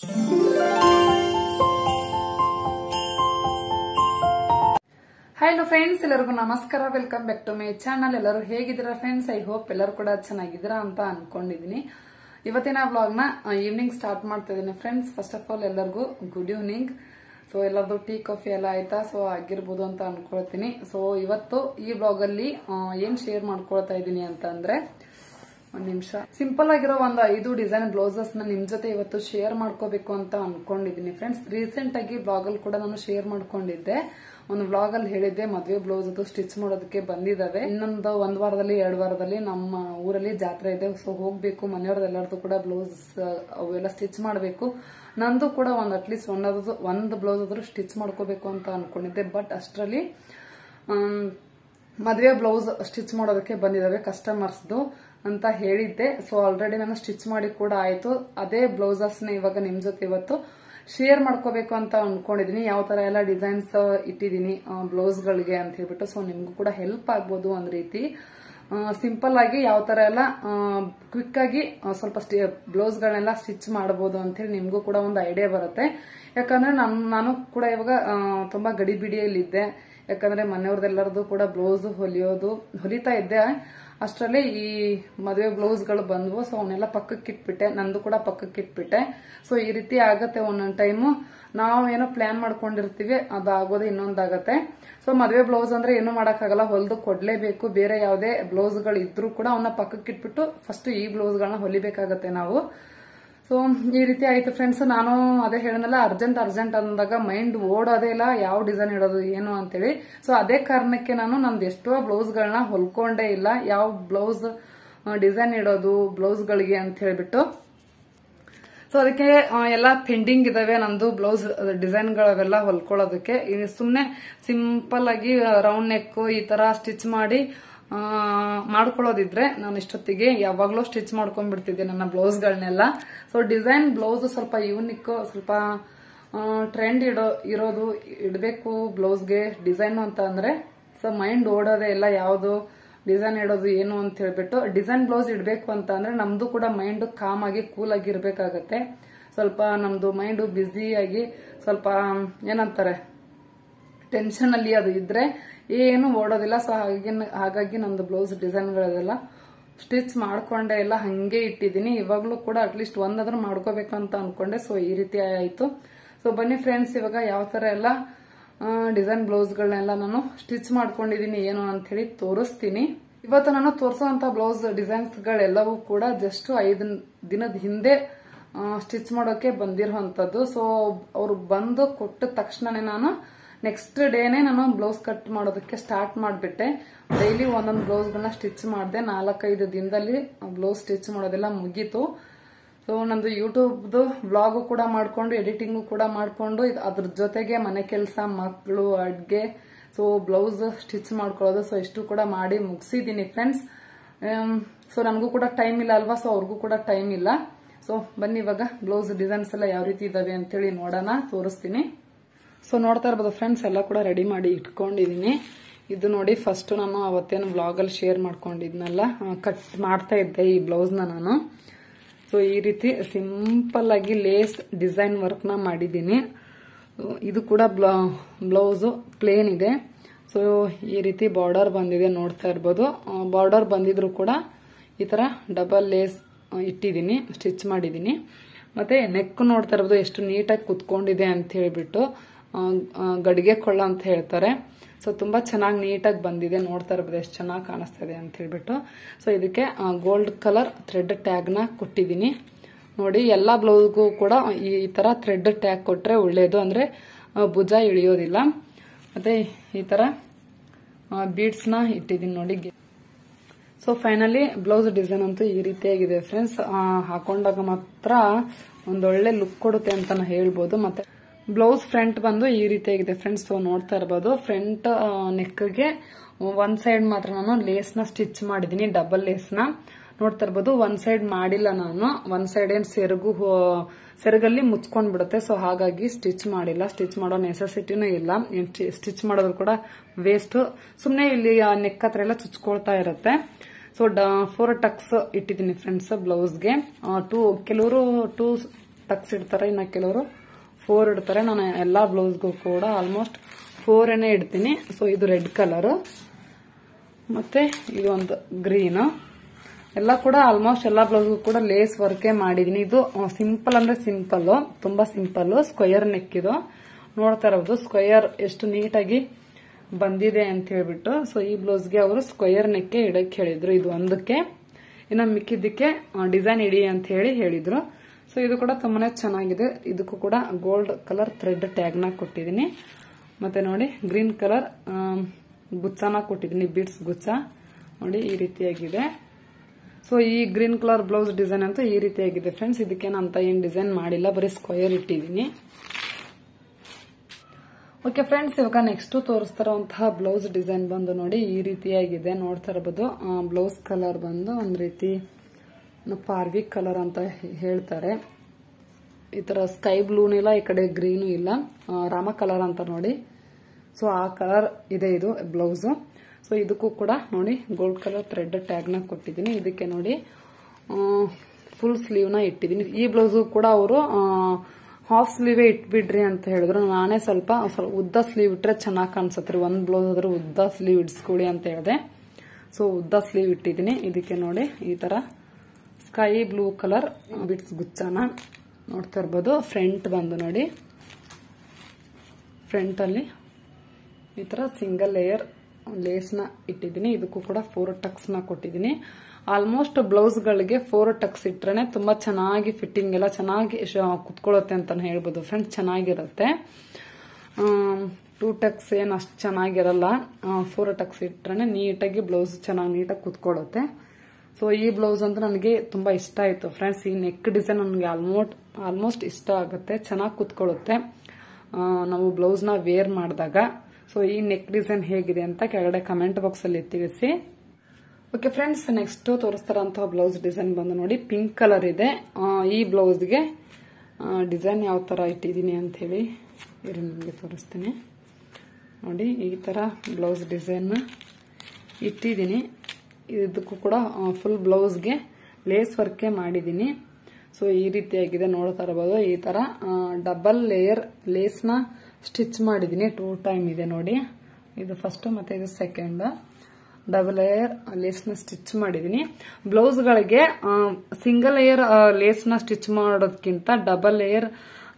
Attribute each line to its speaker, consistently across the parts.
Speaker 1: Hello friends ಎಲ್ಲರಿಗೂ ನಮಸ್ಕಾರ welcome back to my channel ಎಲ್ಲರೂ ಹೇಗಿದ್ದೀರಾ ಫ್ರೆಂಡ್ಸ್ ಐ ಹೋಪ್ ಎಲ್ಲರೂ ಕೂಡ ಚೆನ್ನಾಗಿದ್ದೀರಾ ಅಂತ ಅನ್ಕೊಂಡಿದೀನಿ ಇವತ್ತಿನ ವ್ಲಾಗ್ನ ಈವ್ನಿಂಗ್ ಸ್ಟಾರ್ಟ್ ಮಾಡ್ತಾ ಇದ್ದೀನಿ ಫ್ರೆಂಡ್ಸ್ ಫಸ್ಟ್ ಆಫ್ ಆಲ್ ಎಲ್ಲರಿಗೂ ಗುಡ್ ಈವ್ನಿಂಗ್ ಸೊ ಎಲ್ಲರದು ಟೀ ಕಾಫಿ ಎಲ್ಲ ಆಯ್ತಾ ಸೊ ಆಗಿರ್ಬೋದು ಅಂತ ಅನ್ಕೊಳ್ತೀನಿ ಸೊ ಇವತ್ತು ಈ ವ್ಲಾಗ್ ಅಲ್ಲಿ ಆ, ಏನ್ ಶೇರ್ ಮಾಡ್ಕೊಳ್ತಾ ಇದ್ದೀನಿ ಅಂತ ಅಂದ್ರೆ ಒಂದ್ ನಿಮಿಷ ಸಿಂಪಲ್ ಆಗಿರೋ ಒಂದು ಐದು ಡಿಸೈನ್ ಬ್ಲೌಸಸ್ ನ ನಿಮ್ ಜೊತೆ ಇವತ್ತು ಶೇರ್ ಮಾಡ್ಕೋಬೇಕು ಅಂತ ಅನ್ಕೊಂಡಿದ್ದೀನಿ ಫ್ರೆಂಡ್ಸ್ ರೀಸೆಂಟ್ ಆಗಿ ಬ್ಲಾಗ್ ಅಲ್ಲಿ ಕೂಡ ನಾನು ಶೇರ್ ಮಾಡ್ಕೊಂಡಿದ್ದೆ ಒಂದು ಬ್ಲಾಗ್ ಅಲ್ಲಿ ಹೇಳಿದ್ದೆ ಮದ್ವೆ ಬ್ಲೌಸ್ ಅದು ಸ್ಟಿಚ್ ಮಾಡೋದಕ್ಕೆ ಬಂದಿದ್ದಾವೆ ಇನ್ನೊಂದು ಒಂದ್ ವಾರದಲ್ಲಿ ಎರಡ್ ವಾರದಲ್ಲಿ ನಮ್ಮ ಊರಲ್ಲಿ ಜಾತ್ರೆ ಇದೆ ಸೊ ಹೋಗ್ಬೇಕು ಮನೆಯವ್ರದ್ದೆಲ್ಲರದು ಕೂಡ ಬ್ಲೌಸ್ ಅವೆಲ್ಲ ಸ್ಟಿಚ್ ಮಾಡಬೇಕು ನಂದು ಕೂಡ ಒಂದ್ ಅಟ್ಲೀಸ್ಟ್ ಒಂದದು ಒಂದು ಬ್ಲೌಸ್ ಆದ್ರೂ ಸ್ಟಿಚ್ ಮಾಡ್ಕೋಬೇಕು ಅಂತ ಅನ್ಕೊಂಡಿದ್ದೆ ಬಟ್ ಅಷ್ಟರಲ್ಲಿ ಮದುವೆ ಬ್ಲೌಸ್ ಸ್ಟಿಚ್ ಮಾಡೋದಕ್ಕೆ ಬಂದಿದ್ದಾವೆ ಕಸ್ಟಮರ್ಸ್ದು ಅಂತ ಹೇಳಿದ್ದೆ ಸೊ ಆಲ್ರೆಡಿ ನಾನು ಸ್ಟಿಚ್ ಮಾಡಿ ಕೂಡ ಆಯ್ತು ಅದೇ ಬ್ಲೌಸಸ್ ನ ಇವಾಗ ನಿಮ್ ಜೊತೆ ಇವತ್ತು ಶೇರ್ ಮಾಡ್ಕೋಬೇಕು ಅಂತ ಅನ್ಕೊಂಡಿದೀನಿ ಯಾವ ತರ ಎಲ್ಲ ಡಿಸೈನ್ಸ್ ಇಟ್ಟಿದೀನಿ ಬ್ಲೌಸ್ ಗಳಿಗೆ ಅಂತ ಹೇಳ್ಬಿಟ್ಟು ಸೊ ನಿಮ್ಗೂ ಕೂಡ ಹೆಲ್ಪ್ ಆಗ್ಬೋದು ಒಂದ್ ರೀತಿ ಸಿಂಪಲ್ ಆಗಿ ಯಾವ ತರ ಎಲ್ಲ ಕ್ವಿಕ್ ಆಗಿ ಆ, ಸ್ವಲ್ಪ ಬ್ಲೌಸ್ ಗಳನ್ನೆಲ್ಲ ಸ್ಟಿಚ್ ಮಾಡಬಹುದು ಅಂತ ಹೇಳಿ ನಿಮ್ಗೂ ಕೂಡ ಒಂದು ಐಡಿಯಾ ಬರುತ್ತೆ ಯಾಕಂದ್ರೆ ನಾನು ನಾನು ಕೂಡ ಇವಾಗ ಆ, ತುಂಬಾ ಗಡಿಬಿಡಿಯಲ್ಲಿದ್ದೆ ಯಾಕಂದ್ರೆ ಮನೆಯವ್ರದ್ದೆಲ್ಲರದು ಕೂಡ ಬ್ಲೌಸ್ ಹೊಲಿಯೋದು ಹೊಲಿತಾ ಇದ್ದೆ ಅಷ್ಟರಲ್ಲಿ ಈ ಮದುವೆ ಬ್ಲೌಸ್ಗಳು ಬಂದ್ವು ಸೊ ಅವನ್ನೆಲ್ಲ ಪಕ್ಕಕ್ಕೆ ಇಟ್ಬಿಟ್ಟೆ ನಂದು ಕೂಡ ಪಕ್ಕಕ್ಕೆ ಇಟ್ಬಿಟ್ಟೆ ಸೊ ಈ ರೀತಿ ಆಗತ್ತೆ ಒಂದೊಂದ್ ಟೈಮು ನಾವು ಏನೋ ಪ್ಲಾನ್ ಮಾಡ್ಕೊಂಡಿರ್ತೀವಿ ಅದಾಗೋದು ಇನ್ನೊಂದಾಗತ್ತೆ ಸೊ ಮದುವೆ ಬ್ಲೌಸ್ ಅಂದ್ರೆ ಏನು ಮಾಡಕ್ಕಾಗಲ್ಲ ಹೊಲ್ದು ಕೊಡ್ಲೇಬೇಕು ಬೇರೆ ಯಾವುದೇ ಬ್ಲೌಸ್ಗಳು ಇದ್ರೂ ಕೂಡ ಅವನ್ನ ಪಕ್ಕಕ್ಕೆ ಇಟ್ಬಿಟ್ಟು ಫಸ್ಟ್ ಈ ಬ್ಲೌಸ್ಗಳನ್ನ ಹೊಲಿಬೇಕಾಗತ್ತೆ ನಾವು ಸೊ ಈ ರೀತಿ ಆಯ್ತು ಫ್ರೆಂಡ್ಸ್ ನಾನು ಅದೇ ಹೇಳಿದ್ನಲ್ಲ ಅರ್ಜೆಂಟ್ ಅರ್ಜೆಂಟ್ ಅಂದಾಗ ಮೈಂಡ್ ಓಡೋದೇ ಇಲ್ಲ ಯಾವ ಡಿಸೈನ್ ಇಡೋದು ಏನು ಅಂತೇಳಿ ಸೊ ಅದೇ ಕಾರಣಕ್ಕೆ ನಾನು ನಂದು ಎಷ್ಟೋ ಬ್ಲೌಸ್ಗಳನ್ನ ಹೊಲ್ಕೊಂಡೇ ಇಲ್ಲ ಯಾವ ಬ್ಲೌಸ್ ಡಿಸೈನ್ ಇಡೋದು ಬ್ಲೌಸ್ಗಳಿಗೆ ಅಂತ ಹೇಳ್ಬಿಟ್ಟು ಸೊ ಅದಕ್ಕೆ ಆ, ಎಲ್ಲ ಪೆಂಡಿಂಗ್ ಇದಾವೆ ನಂದು ಬ್ಲೌಸ್ ಡಿಸೈನ್ಗಳವೆಲ್ಲ ಹೊಲ್ಕೊಳ್ಳೋದಕ್ಕೆ ಈಗ ಸುಮ್ಮನೆ ಸಿಂಪಲ್ ಆಗಿ ರೌಂಡ್ ನೆಕ್ ಈ ತರ ಸ್ಟಿಚ್ ಮಾಡಿ ಆ, ಮಾಡ್ಕೊಳ್ಳೋದಿದ್ರೆ ನಾನು ಇಷ್ಟೊತ್ತಿಗೆ ಯಾವಾಗ್ಲೂ ಸ್ಟಿಚ್ ಮಾಡ್ಕೊಂಡ್ಬಿಡ್ತಿದ್ದೆ ನನ್ನ ಬ್ಲೌಸ್ಗಳನ್ನೆಲ್ಲ ಸೊ ಡಿಸೈನ್ ಬ್ಲೌಸ್ ಸ್ವಲ್ಪ ಯೂನಿಕ್ ಸ್ವಲ್ಪ ಟ್ರೆಂಡ್ ಇಡೋ ಇರೋದು ಇಡಬೇಕು ಬ್ಲೌಸ್ಗೆ ಡಿಸೈನ್ ಅಂತ ಅಂದ್ರೆ ಸೊ ಮೈಂಡ್ ಓಡೋದೇ ಇಲ್ಲ ಯಾವುದು ಡಿಸೈನ್ ಇಡೋದು ಏನು ಅಂತ ಹೇಳ್ಬಿಟ್ಟು ಡಿಸೈನ್ ಬ್ಲೌಸ್ ಇಡಬೇಕು ಅಂತ ಅಂದ್ರೆ ನಮ್ದು ಕೂಡ ಮೈಂಡ್ ಕಾಮ್ ಆಗಿ ಕೂಲ್ ಆಗಿ ಇರ್ಬೇಕಾಗತ್ತೆ ಸ್ವಲ್ಪ ನಮ್ದು ಮೈಂಡ್ ಬ್ಯುಸಿ ಆಗಿ ಸ್ವಲ್ಪ ಏನಂತಾರೆ ಟೆನ್ಷನ್ ಅಲ್ಲಿ ಅದು ಇದ್ರೆ ಏನು ಓಡೋದಿಲ್ಲ ಸೊ ಹಾಗೆ ಹಾಗಾಗಿ ನಂದು ಬ್ಲೌಸ್ ಡಿಸೈನ್ಗಳದೆಲ್ಲ ಸ್ಟಿಚ್ ಮಾಡ್ಕೊಂಡೆ ಎಲ್ಲ ಹಂಗೆ ಇಟ್ಟಿದ್ದೀನಿ ಇವಾಗ್ಲೂ ಕೂಡ ಅಟ್ಲೀಸ್ಟ್ ಒಂದಾದ್ರೂ ಮಾಡ್ಕೋಬೇಕಂತ ಅನ್ಕೊಂಡೆ ಸೊ ಈ ರೀತಿ ಆಯ್ತು ಸೊ ಬನ್ನಿ ಫ್ರೆಂಡ್ಸ್ ಇವಾಗ ಯಾವ ತರ ಎಲ್ಲ ಡಿಸೈನ್ ಬ್ಲೌಸ್ಗಳನ್ನೆಲ್ಲ ನಾನು ಸ್ಟಿಚ್ ಮಾಡ್ಕೊಂಡಿದೀನಿ ಏನು ಅಂತ ಹೇಳಿ ತೋರಿಸ್ತೀನಿ ಇವತ್ತು ನಾನು ತೋರಿಸುವಂತ ಬ್ಲೌಸ್ ಡಿಸೈನ್ಸ್ ಗಳೆಲ್ಲವೂ ಕೂಡ ಜಸ್ಟ್ ಐದು ದಿನದ ಹಿಂದೆ ಸ್ಟಿಚ್ ಮಾಡೋಕೆ ಬಂದಿರುವಂತದ್ದು ಸೊ ಅವ್ರು ಬಂದು ಕೊಟ್ಟ ತಕ್ಷಣನೇ ನಾನು ನೆಕ್ಸ್ಟ್ ಡೇನೆ ನಾನು ಬ್ಲೌಸ್ ಕಟ್ ಮಾಡೋದಕ್ಕೆ ಸ್ಟಾರ್ಟ್ ಮಾಡಿಬಿಟ್ಟೆ ಡೈಲಿ ಒಂದೊಂದು ಬ್ಲೌಸ್ಗಳನ್ನ ಸ್ಟಿಚ್ ಮಾಡಿದೆ ನಾಲ್ಕೈದು ದಿನದಲ್ಲಿ ಬ್ಲೌಸ್ ಸ್ಟಿಚ್ ಮಾಡೋದೆಲ್ಲ ಮುಗೀತು ಸೊ ನಂದು ಯೂಟ್ಯೂಬ್ದು ವ್ಲಾಗು ಕೂಡ ಮಾಡ್ಕೊಂಡು ಎಡಿಟಿಂಗು ಕೂಡ ಮಾಡ್ಕೊಂಡು ಇದ್- ಅದ್ರ ಜೊತೆಗೆ ಮನೆ ಕೆಲಸ ಮಕ್ಕಳು ಅಡ್ಗೆ ಸೊ ಬ್ಲೌಸ್ ಸ್ಟಿಚ್ ಮಾಡ್ಕೊಳ್ಳೋದು ಸೊ ಇಷ್ಟು ಕೂಡ ಮಾಡಿ ಮುಗಿಸಿದ್ದೀನಿ ಫ್ರೆಂಡ್ಸ್ ಸೊ ನನಗೂ ಕೂಡ ಟೈಮ್ ಇಲ್ಲ ಅಲ್ವಾ ಸೊ ಅವ್ರಿಗೂ ಕೂಡ ಟೈಮ್ ಇಲ್ಲ ಸೊ ಬನ್ನಿ ಇವಾಗ ಬ್ಲೌಸ್ ಡಿಸೈನ್ಸ್ ಎಲ್ಲ ಯಾವ ರೀತಿ ಇದಾವೆ ಅಂತೇಳಿ ನೋಡೋಣ ತೋರಿಸ್ತೀನಿ ಸೊ ನೋಡ್ತಾ ಇರ್ಬೋದು ಫ್ರೆಂಡ್ಸ್ ಎಲ್ಲ ಕೂಡ ರೆಡಿ ಮಾಡಿ ಇಟ್ಕೊಂಡಿದೀನಿ ಇದು ನೋಡಿ ಫಸ್ಟ್ ನಾನು ಅವತ್ತೇನು ವ್ಲಾಗಲ್ಲಿ ಶೇರ್ ಮಾಡ್ಕೊಂಡಿದ್ನಲ್ಲ ಕಟ್ ಮಾಡ್ತಾ ಇದ್ದೆ ಈ ಬ್ಲೌಸ್ನ ನಾನು ಸೊ ಈ ರೀತಿ ಸಿಂಪಲ್ ಆಗಿ ಲೇಸ್ ಡಿಸೈನ್ ವರ್ಕ್ನ ಮಾಡಿದ್ದೀನಿ ಇದು ಕೂಡ ಬ್ಲೌಸು ಪ್ಲೇನ್ ಇದೆ ಸೊ ಈ ರೀತಿ ಬಾರ್ಡರ್ ಬಂದಿದೆ ನೋಡ್ತಾ ಇರ್ಬೋದು ಬಾರ್ಡರ್ ಬಂದಿದ್ರು ಕೂಡ ಈ ತರ ಡಬಲ್ ಲೇಸ್ ಇಟ್ಟಿದ್ದೀನಿ ಸ್ಟಿಚ್ ಮಾಡಿದ್ದೀನಿ ಮತ್ತೆ ನೆಕ್ ನೋಡ್ತಾ ಇರ್ಬೋದು ಎಷ್ಟು ನೀಟಾಗಿ ಕುತ್ಕೊಂಡಿದೆ ಅಂತ ಹೇಳ್ಬಿಟ್ಟು ಆ, ಆ, ಗಡಿಗೆ ಕೊಳ್ಳ ಅಂತ ಹೇಳ್ತಾರೆ ಸೊ ತುಂಬಾ ಚೆನ್ನಾಗಿ ನೀಟಾಗಿ ಬಂದಿದೆ ನೋಡ್ತಾ ಇರ್ಬೋದು ಎಷ್ಟು ಚೆನ್ನಾಗಿ ಕಾಣಿಸ್ತಾ ಇದೆ ಅಂತ ಹೇಳ್ಬಿಟ್ಟು ಸೊ ಇದಕ್ಕೆ ಗೋಲ್ಡ್ ಕಲರ್ ಥ್ರೆಡ್ ಟ್ಯಾಗ್ನ ಕೊಟ್ಟಿದ್ದೀನಿ ನೋಡಿ ಎಲ್ಲ ಬ್ಲೌಸ್ಗೂ ಕೂಡ ಈ ತರ ಥ್ರೆಡ್ ಟ್ಯಾಗ್ ಕೊಟ್ರೆ ಒಳ್ಳೇದು ಅಂದ್ರೆ ಆ, ಭುಜ ಇಳಿಯೋದಿಲ್ಲ ಮತ್ತೆ ಈ ತರ ಬೀಡ್ಸ್ನ ಇಟ್ಟಿದ್ದೀನಿ ನೋಡಿ ಸೊ ಫೈನಲಿ ಬ್ಲೌಸ್ ಡಿಸೈನ್ ಅಂತೂ ಈ ರೀತಿಯಾಗಿದೆ ಫ್ರೆಂಡ್ಸ್ ಹಾಕೊಂಡಾಗ ಮಾತ್ರ ಒಂದೊಳ್ಳೆ ಲುಕ್ ಕೊಡುತ್ತೆ ಅಂತ ನಾ ಹೇಳ್ಬೋದು ಮತ್ತೆ ಬ್ಲೌಸ್ ಫ್ರಂಟ್ ಬಂದು ಈ ರೀತಿಯಾಗಿದೆ ಫ್ರೆಂಡ್ಸ್ ಸೊ ನೋಡ್ತಾ ಇರ್ಬೋದು ಫ್ರಂಟ್ ನೆಕ್ಗೆ ಒಂದ್ ಸೈಡ್ ಮಾತ್ರ ನಾನು ಲೇಸ್ನ ಸ್ಟಿಚ್ ಮಾಡಿದೀನಿ ಡಬಲ್ ಲೇಸ್ನ ನೋಡ್ತಾ ಇರ್ಬೋದು ಒಂದ್ ಸೈಡ್ ಮಾಡಿಲ್ಲ ನಾನು ಒಂದ್ ಸೈಡ್ ಏನ್ ಸೆರಗು ಹೋ- ಸೆರಗಲ್ಲಿ ಮುಚ್ಕೊಂಡ್ ಬಿಡುತ್ತೆ ಸೊ ಹಾಗಾಗಿ ಸ್ಟಿಚ್ ಮಾಡಿಲ್ಲ ಸ್ಟಿಚ್ ಮಾಡೋ ನೆಸೆಸಿಟಿನೂ ಇಲ್ಲ ಸ್ಟಿಚ್ ಮಾಡೋದ್ರು ಕೂಡ ವೇಸ್ಟ್ ಸುಮ್ನೆ ಇಲ್ಲಿ ನೆಕ್ ಹತ್ರ ಎಲ್ಲ ಚುಚ್ಕೊಳ್ತಾ ಇರುತ್ತೆ ಸೊ ಫೋರ್ ಟಕ್ಸ್ ಇಟ್ಟಿದ್ದೀನಿ ಫ್ರೆಂಡ್ಸ್ ಬ್ಲೌಸ್ಗೆ ಟೂ ಕೆಲವರು ಟೂ ಟಕ್ಸ್ ಇಡ್ತಾರೆ ಇನ್ನು ಕೆಲವರು ಫೋರ್ ಇಡ್ತಾರೆ ನಾನು ಎಲ್ಲ ಬ್ಲೌಸ್ಗೂ ಕೂಡ ಆಲ್ಮೋಸ್ಟ್ ಫೋರ್ ಏನೇ ಇಡ್ತೀನಿ ಸೊ ಇದು ರೆಡ್ ಕಲರು ಮತ್ತೆ ಇದು ಒಂದು ಗ್ರೀನ್ ಎಲ್ಲ ಕೂಡ ಆಲ್ಮೋಸ್ಟ್ ಎಲ್ಲ ಬ್ಲೌಸ್ಗೂ ಕೂಡ ಲೇಸ್ ವರ್ಕೇ ಮಾಡಿದೀನಿ ಇದು ಸಿಂಪಲ್ ಅಂದ್ರೆ ಸಿಂಪಲ್ ತುಂಬಾ ಸಿಂಪಲ್ ಸ್ಕ್ವಯರ್ ನೆಕ್ ಇದು ನೋಡ್ತಾ ಇರೋದು ಸ್ಕ್ವಯರ್ ಎಷ್ಟು ನೀಟಾಗಿ ಬಂದಿದೆ ಅಂತ ಹೇಳ್ಬಿಟ್ಟು ಸೊ ಈ ಬ್ಲೌಸ್ಗೆ ಅವರು ಸ್ಕ್ವಯರ್ ನೆಕ್ಕೆ ಇಡಕ್ಕೆ ಹೇಳಿದ್ರು ಇದು ಒಂದಕ್ಕೆ ಇನ್ನು ಮಿಕ್ಕಿದ್ದಕ್ಕೆ ಡಿಸೈನ್ ಇಡಿ ಅಂತ ಹೇಳಿ ಹೇಳಿದ್ರು ಸೊ ಇದು ಕೂಡ ತುಂಬಾನೇ ಚೆನ್ನಾಗಿದೆ ಇದಕ್ಕೂ ಕೂಡ ಗೋಲ್ಡ್ ಕಲರ್ ಥ್ರೆಡ್ ಟ್ಯಾಗ್ನ ಕೊಟ್ಟಿದ್ದೀನಿ ಮತ್ತೆ ನೋಡಿ ಗ್ರೀನ್ ಕಲರ್ ಗುಚ್ಚಾನ ಕೊಟ್ಟಿದ್ದೀನಿ ಬೀಡ್ಸ್ ಗುಚ್ಚ ನೋಡಿ ಈ ರೀತಿಯಾಗಿದೆ ಸೊ ಈ ಗ್ರೀನ್ ಕಲರ್ ಬ್ಲೌಸ್ ಡಿಸೈನ್ ಅಂತೂ ಈ ರೀತಿಯಾಗಿದೆ ಫ್ರೆಂಡ್ಸ್ ಇದಕ್ಕೇನು ಅಂತ ಏನು ಡಿಸೈನ್ ಮಾಡಿಲ್ಲ ಬರೀ ಸ್ಕ್ವಯರ್ ಇಟ್ಟಿದ್ದೀನಿ ಓಕೆ ಫ್ರೆಂಡ್ಸ್ ಇವಾಗ ನೆಕ್ಸ್ಟ್ ತೋರಿಸ್ತಾರಂತಹ ಬ್ಲೌಸ್ ಡಿಸೈನ್ ಬಂದು ನೋಡಿ ಈ ರೀತಿಯಾಗಿದೆ ನೋಡ್ತಾ ಇರಬಹುದು ಬ್ಲೌಸ್ ಕಲರ್ ಬಂದು ಒಂದ್ ರೀತಿ ಪಾರ್ವಿ ಕಲರ್ ಅಂತ ಹೇಳ್ತಾರೆ ಈ ತರ ಸ್ಕೈ ಬ್ಲೂನು ಇಲ್ಲ ಈ ಕಡೆ ಗ್ರೀನು ಇಲ್ಲ ಆ, ರಾಮ ಕಲರ್ ಅಂತ ನೋಡಿ ಸೊ ಆ ಕಲರ್ ಇದೆ ಇದು ಬ್ಲೌಸ್ ಸೊ ಇದಕ್ಕೂ ಕೂಡ ನೋಡಿ ಗೋಲ್ಡ್ ಕಲರ್ ಥ್ರೆಡ್ ಟ್ಯಾಗ್ನ ಕೊಟ್ಟಿದ್ದೀನಿ ಇದಕ್ಕೆ ನೋಡಿ ಫುಲ್ ಸ್ಲೀವ್ನ ಇಟ್ಟಿದ್ದೀನಿ ಈ ಬ್ಲೌಸು ಕೂಡ ಅವರು ಹಾಫ್ ಸ್ಲೀವೇ ಇಟ್ಬಿಡ್ರಿ ಅಂತ ಹೇಳಿದ್ರು ನಾನೇ ಸ್ವಲ್ಪ ಸ್ವಲ್ಪ ಉದ್ದ ಸ್ಲೀವ್ ಇಟ್ರೆ ಚೆನ್ನಾಗಿ ಕಾಣಿಸತ್ರಿ ಒಂದ್ ಬ್ಲೌಸ್ ಆದ್ರೂ ಉದ್ದ ಸ್ಲೀವ್ ಇಡ್ಸ್ಕೊಡಿ ಅಂತ ಹೇಳಿದೆ ಸೊ ಉದ್ದ ಸ್ಲೀವ್ ಇಟ್ಟಿದ್ದೀನಿ ಇದಕ್ಕೆ ನೋಡಿ ಈ ತರ ಸ್ಕೈ ಬ್ಲೂ ಕಲರ್ ಬಿಟ್ಸ್ ಗುಚ್ಚಾನ ನೋಡ್ತಾ ಇರ್ಬೋದು ಫ್ರಂಟ್ ಬಂದು ನೋಡಿ ಫ್ರಂಟ್ ಅಲ್ಲಿ ಈ ತರ ಸಿಂಗಲ್ ಲೇಯರ್ ಲೇಸ್ನ ಇಟ್ಟಿದ್ದೀನಿ ಇದಕ್ಕೂ ಕೂಡ ಫೋರ್ ಟಕ್ಸ್ ನ ಕೊಟ್ಟಿದ್ದೀನಿ ಆಲ್ಮೋಸ್ಟ್ ಬ್ಲೌಸ್ಗಳಿಗೆ ಫೋರ್ ಟಕ್ಸ್ ಇಟ್ರೆ ತುಂಬಾ ಚೆನ್ನಾಗಿ ಫಿಟ್ಟಿಂಗ್ ಎಲ್ಲ ಚೆನ್ನಾಗಿ ಶ- ಕುತ್ಕೊಳ್ಳುತ್ತೆ ಅಂತ ಹೇಳ್ಬೋದು ಫ್ರೆಂಡ್ಸ್ ಚೆನ್ನಾಗಿರುತ್ತೆ ಟೂ ಟಕ್ಸ್ ಏನು ಅಷ್ಟು ಚೆನ್ನಾಗಿರಲ್ಲ ಫೋರ್ ಟಕ್ಸ್ ಇಟ್ರೆ ನೀಟಾಗಿ ಬ್ಲೌಸ್ ಚೆನ್ನಾಗಿ ನೀಟಾಗಿ ಕುತ್ಕೊಳ್ಳುತ್ತೆ ಸೊ ಈ ಬ್ಲೌಸ್ ಅಂತ ನನಗೆ ತುಂಬಾ ಇಷ್ಟ ಆಯ್ತು ಫ್ರೆಂಡ್ಸ್ ಈ ನೆಕ್ ಡಿಸೈನ್ ನನಗೆ ಆಲ್ಮೋಸ್ಟ್ ಆಲ್ಮೋಸ್ಟ್ ಇಷ್ಟ ಆಗುತ್ತೆ ಚೆನ್ನಾಗಿ ಕುತ್ಕೊಳ್ಳುತ್ತೆ ಆ, ನಾವು ಬ್ಲೌಸ್ನ ವೇರ್ ಮಾಡಿದಾಗ ಸೊ ಈ ನೆಕ್ ಡಿಸೈನ್ ಹೇಗಿದೆ ಅಂತ ಕೆಳಗಡೆ ಕಮೆಂಟ್ ಬಾಕ್ಸ್ ಅಲ್ಲಿ ತಿಳಿಸಿ ಓಕೆ ಫ್ರೆಂಡ್ಸ್ ನೆಕ್ಸ್ಟ್ ತೋರಿಸ್ತಾರಂತಹ ಬ್ಲೌಸ್ ಡಿಸೈನ್ ಬಂದು ನೋಡಿ ಪಿಂಕ್ ಕಲರ್ ಇದೆ ಆ, ಈ ಬ್ಲೌಸ್ಗೆ ಡಿಸೈನ್ ಯಾವ ತರ ಇಟ್ಟಿದ್ದೀನಿ ಅಂತ ಹೇಳಿ ಇರಿ ನಿಮಗೆ ತೋರಿಸ್ತೀನಿ ನೋಡಿ ಈ ತರ ಬ್ಲೌಸ್ ಡಿಸೈನ್ ಇಟ್ಟಿದ್ದೀನಿ ಇದಕ್ಕೂ ಕೂಡ ಫುಲ್ ಬ್ಲೌಸ್ಗೆ ಲೇಸ್ ವರ್ಕೇ ಮಾಡಿದ್ದೀನಿ ಸೊ ಈ ರೀತಿಯಾಗಿದೆ ನೋಡ್ತಾ ಇರಬಹುದು ಈ ತರ ಡಬಲ್ ಲೇಯರ್ ಲೇಸ್ನ ಸ್ಟಿಚ್ ಮಾಡಿದ್ದೀನಿ ಟೂ ಟೈಮ್ ಇದೆ ನೋಡಿ ಇದು ಫಸ್ಟ್ ಮತ್ತೆ ಇದು ಸೆಕೆಂಡ್ ಡಬಲ್ ಲೇಯರ್ ಲೇಸ್ನ ಸ್ಟಿಚ್ ಮಾಡಿದ್ದೀನಿ ಬ್ಲೌಸ್ಗಳಿಗೆ ಸಿಂಗಲ್ ಲೇಯರ್ ಲೇಸ್ನ ಸ್ಟಿಚ್ ಮಾಡೋದಕ್ಕಿಂತ ಡಬಲ್ ಲೇಯರ್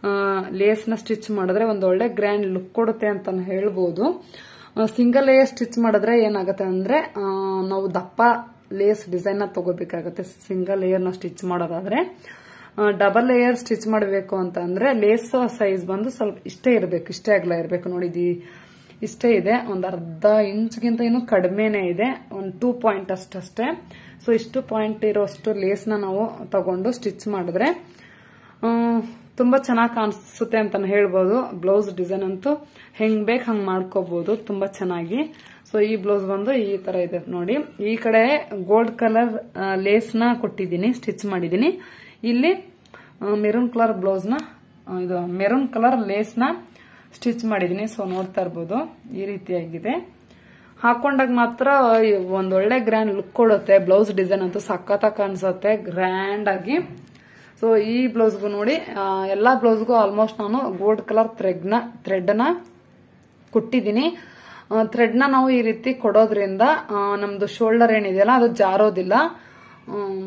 Speaker 1: ಲೇಸ್ನ ಸ್ಟಿಚ್ ಮಾಡಿದ್ರೆ ಒಂದು ಒಳ್ಳೆ ಗ್ರ್ಯಾಂಡ್ ಲುಕ್ ಕೊಡುತ್ತೆ ಅಂತ ಹೇಳ್ಬೋದು ಸಿಂಗಲ್ ಲೇಯರ್ ಸ್ಟಿಚ್ ಮಾಡಿದ್ರೆ ಏನಾಗುತ್ತೆ ಅಂದ್ರೆ ಆ, ನಾವು ದಪ್ಪ ಲೇಸ್ ಡಿಸೈನ್ ನ ತಗೋಬೇಕಾಗತ್ತೆ ಸಿಂಗಲ್ ಲೇಯರ್ ನ ಸ್ಟಿಚ್ ಮಾಡೋದಾದ್ರೆ ಡಬಲ್ ಲೇಯರ್ ಸ್ಟಿಚ್ ಮಾಡಬೇಕು ಅಂತ ಅಂದ್ರೆ ಲೇಸ್ ಸೈಜ್ ಬಂದು ಸ್ವಲ್ಪ ಇಷ್ಟೇ ಇರಬೇಕು ಇಷ್ಟೇ ಅಗಲ ಇರಬೇಕು ನೋಡಿ ಇದು ಇಷ್ಟೇ ಇದೆ ಒಂದು ಅರ್ಧ ಇಂಚ್ಗಿಂತ ಇನ್ನೂ ಕಡಿಮೆನೇ ಇದೆ ಒಂದು ಟೂ ಪಾಯಿಂಟ್ ಅಷ್ಟಷ್ಟೇ ಸೊ ಇಷ್ಟು ಪಾಯಿಂಟ್ ಇರೋಷ್ಟು ಲೇಸ್ನ ನಾವು ತಗೊಂಡು ಸ್ಟಿಚ್ ಮಾಡಿದ್ರೆ ಆ, ತುಂಬಾ ಚೆನ್ನಾಗಿ ಕಾಣಿಸುತ್ತೆ ಅಂತ ಹೇಳ್ಬೋದು ಬ್ಲೌಸ್ ಡಿಸೈನ್ ಅಂತೂ ಹೆಂಗ್ ಬೇಕು ಹಂಗ್ ಮಾಡ್ಕೋಬಹುದು ತುಂಬಾ ಚೆನ್ನಾಗಿ ಸೊ ಈ ಬ್ಲೌಸ್ ಬಂದು ಈ ತರ ಇದೆ ನೋಡಿ ಈ ಕಡೆ ಗೋಲ್ಡ್ ಕಲರ್ ಲೇಸ್ನ ಕೊಟ್ಟಿದ್ದೀನಿ ಸ್ಟಿಚ್ ಮಾಡಿದ್ದೀನಿ ಇಲ್ಲಿ ಮೆರೂನ್ ಕಲರ್ ಬ್ಲೌಸ್ನ ಇದು ಮೆರೂನ್ ಕಲರ್ ಲೇಸ್ನ ಸ್ಟಿಚ್ ಮಾಡಿದ್ದೀನಿ ಸೊ ನೋಡ್ತಾ ಇರ್ಬೋದು ಈ ರೀತಿಯಾಗಿದೆ ಹಾಕೊಂಡಾಗ ಮಾತ್ರ ಒಂದೊಳ್ಳೆ ಗ್ರ್ಯಾಂಡ್ ಲುಕ್ ಕೊಡುತ್ತೆ ಬ್ಲೌಸ್ ಡಿಸೈನ್ ಅಂತೂ ಸಖತ್ತಾಗಿ ಕಾಣಿಸುತ್ತೆ ಗ್ರ್ಯಾಂಡ್ ಆಗಿ ಸೊ ಈ ಬ್ಲೌಸ್ಗೂ ನೋಡಿ ಆ, ಎಲ್ಲಾ ಬ್ಲೌಸ್ಗೂ ಆಲ್ಮೋಸ್ಟ್ ನಾನು ಗೋಲ್ಡ್ ಕಲರ್ ಥ್ರೆಡ್ನ ಥ್ರೆಡ್ನ ಕೊಟ್ಟಿದ್ದೀನಿ ಥ್ರೆಡ್ನ ನಾವು ಈ ರೀತಿ ಕೊಡೋದ್ರಿಂದ ಆ, ನಮ್ದು ಶೋಲ್ಡರ್ ಏನಿದೆಯಲ್ಲ ಅದು ಜಾರೋದಿಲ್ಲ ಆಮ್,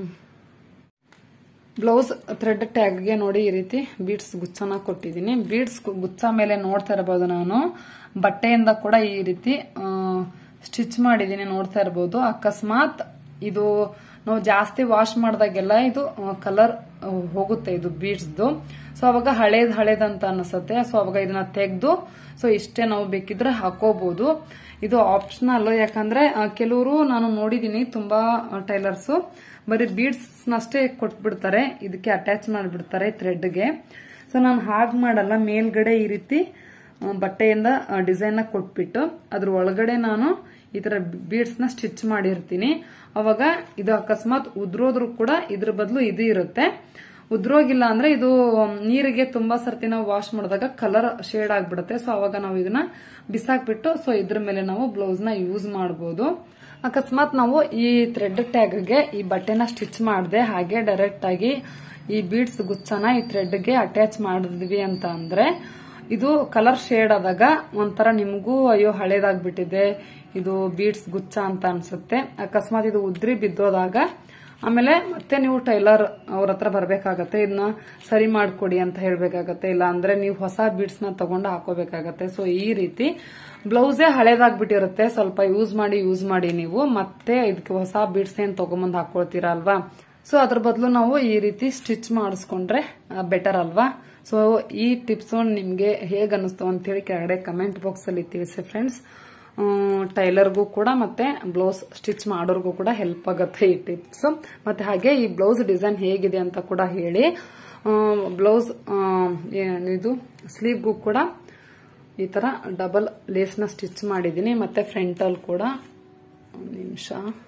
Speaker 1: ಬ್ಲೌಸ್ ಥ್ರೆಡ್ ಟ್ಯಾಗ್ಗೆ ನೋಡಿ ಈ ರೀತಿ ಬೀಡ್ಸ್ ಗುಚ್ಚನ ಕೊಟ್ಟಿದ್ದೀನಿ ಬೀಡ್ಸ್ ಗುಚ್ಚ ಮೇಲೆ ನೋಡ್ತಾ ಇರಬಹುದು ನಾನು ಬಟ್ಟೆಯಿಂದ ಕೂಡ ಈ ರೀತಿ ಸ್ಟಿಚ್ ಮಾಡಿದ್ದೀನಿ ನೋಡ್ತಾ ಇರಬಹುದು ಅಕಸ್ಮಾತ್ ಇದು ನಾವು ಜಾಸ್ತಿ ವಾಶ್ ಮಾಡಿದಾಗೆಲ್ಲ ಇದು ಕಲರ್ ಹೋಗುತ್ತೆ ಇದು ಬೀಡ್ಸ್ದು ಸೊ ಅವಾಗ ಹಳೇದ್ ಹಳೇದ್ ಅಂತ ಅನಿಸುತ್ತೆ ಸೊ ಅವಾಗ ಇದನ್ನ ತೆಗೆದು ಸೊ ಇಷ್ಟೇ ನಾವು ಬೇಕಿದ್ರೆ ಹಾಕೋಬಹುದು ಇದು ಆಪ್ಷನಲ್ ಯಾಕಂದ್ರೆ ಆ, ಕೆಲವರು ನಾನು ನೋಡಿದೀನಿ ತುಂಬಾ ಟೈಲರ್ಸ್ ಬರೀ ಬೀಡ್ಸ್ ಅಷ್ಟೇ ಕೊಟ್ಬಿಡ್ತಾರೆ ಇದಕ್ಕೆ ಅಟ್ಯಾಚ್ ಮಾಡಿಬಿಡ್ತಾರೆ ಥ್ರೆಡ್ಗೆ ಸೊ ನಾನು ಹಾಗೆ ಮಾಡಲ್ಲ ಮೇಲ್ಗಡೆ ಈ ರೀತಿ ಆ, ಬಟ್ಟೆಯಿಂದ ಡಿಸೈನ್ ನ ಕೊಟ್ಬಿಟ್ಟು ಅದ್ರ ಒಳಗಡೆ ನಾನು ಈ ತರ ಬೀಡ್ಸ್ ನ ಸ್ಟಿಚ್ ಮಾಡಿರ್ತೀನಿ ಅವಾಗ ಇದು ಅಕಸ್ಮಾತ್ ಉದ್ರೋದ್ರು ಕೂಡ ಇದ್ರ ಬದಲು ಇದು ಇರುತ್ತೆ ಉದ್ರೋಗಿಲ್ಲ ಅಂದ್ರೆ ಇದು ನೀರಿಗೆ ತುಂಬಾ ಸರ್ತಿ ನಾವು ವಾಶ್ ಮಾಡಿದಾಗ ಕಲರ್ ಶೇಡ್ ಆಗ್ಬಿಡುತ್ತೆ ಸೊ ಅವಾಗ ನಾವು ಇದನ್ನ ಬಿಸಾಕ್ಬಿಟ್ಟು ಸೊ ಇದ್ರ ಮೇಲೆ ನಾವು ಬ್ಲೌಸ್ ನ ಯೂಸ್ ಮಾಡಬಹುದು ಅಕಸ್ಮಾತ್ ನಾವು ಈ ಥ್ರೆಡ್ ಟ್ಯಾಗ್ಗೆ ಈ ಬಟ್ಟೆನ ಸ್ಟಿಚ್ ಮಾಡದೆ ಹಾಗೆ ಡೈರೆಕ್ಟ್ ಆಗಿ ಈ ಬೀಡ್ಸ್ ಗುಚ್ಚನ ಈ ಥ್ರೆಡ್ಗೆ ಅಟ್ಯಾಚ್ ಮಾಡಿದ್ವಿ ಅಂತ ಅಂದ್ರೆ ಇದು ಕಲರ್ ಶೇಡ್ ಆದಾಗ ಒಂಥರ ನಿಮಗೂ ಅಯ್ಯೋ ಹಳೇದಾಗ್ಬಿಟ್ಟಿದೆ ಇದು ಬೀಡ್ಸ್ ಗುಚ್ಚ ಅಂತ ಅನ್ಸುತ್ತೆ ಅಕಸ್ಮಾತ್ ಇದು ಉದ್ರಿ ಬಿದ್ದೋದಾಗ ಆಮೇಲೆ ಮತ್ತೆ ನೀವು ಟೈಲರ್ ಅವ್ರ ಹತ್ರ ಬರ್ಬೇಕಾಗತ್ತೆ ಇದನ್ನ ಸರಿ ಮಾಡ್ಕೊಡಿ ಅಂತ ಹೇಳ್ಬೇಕಾಗತ್ತೆ ಇಲ್ಲ ಅಂದ್ರೆ ನೀವು ಹೊಸ ಬೀಡ್ಸ್ ನ ತಗೊಂಡು ಹಾಕೋಬೇಕಾಗತ್ತೆ ಸೊ ಈ ರೀತಿ ಬ್ಲೌಸೇ ಹಳೇದಾಗ್ಬಿಟ್ಟಿರುತ್ತೆ ಸ್ವಲ್ಪ ಯೂಸ್ ಮಾಡಿ ಯೂಸ್ ಮಾಡಿ ನೀವು ಮತ್ತೆ ಇದಕ್ಕೆ ಹೊಸ ಬೀಡ್ಸ್ ಏನ್ ತಗೊಂಬಂದ್ ಹಾಕೊಳ್ತೀರಾ ಅಲ್ವಾ ಸೊ ಅದ್ರ ಬದಲು ನಾವು ಈ ರೀತಿ ಸ್ಟಿಚ್ ಮಾಡಿಸ್ಕೊಂಡ್ರೆ ಬೆಟರ್ ಅಲ್ವಾ ಸೊ ಈ ಟಿಪ್ಸ್ ನಿಮ್ಗೆ ಹೇಗ್ ಅನಿಸ್ತು ಅಂತ ಹೇಳಿ ಕೆಳಗಡೆ ಕಮೆಂಟ್ ಬಾಕ್ಸ್ ಅಲ್ಲಿ ತಿಳಿಸಿ ಫ್ರೆಂಡ್ಸ್ ಟೈಲರ್ಗೂ ಕೂಡ ಮತ್ತೆ ಬ್ಲೌಸ್ ಸ್ಟಿಚ್ ಮಾಡೋರ್ಗೂ ಕೂಡ ಹೆಲ್ಪ್ ಆಗುತ್ತೆ ಈ ಟಿಪ್ಸ್ ಮತ್ತೆ ಹಾಗೆ ಈ ಬ್ಲೌಸ್ ಡಿಸೈನ್ ಹೇಗಿದೆ ಅಂತ ಕೂಡ ಹೇಳಿ ಬ್ಲೌಸ್ ಇದು ಸ್ಲೀವ್ಗೂ ಕೂಡ ಈ ತರ ಡಬಲ್ ಲೇಸ್ನ ಸ್ಟಿಚ್ ಮಾಡಿದ್ದೀನಿ ಮತ್ತೆ ಫ್ರಂಟಲ್ ಕೂಡ ಒಂದು ನಿಮಿಷ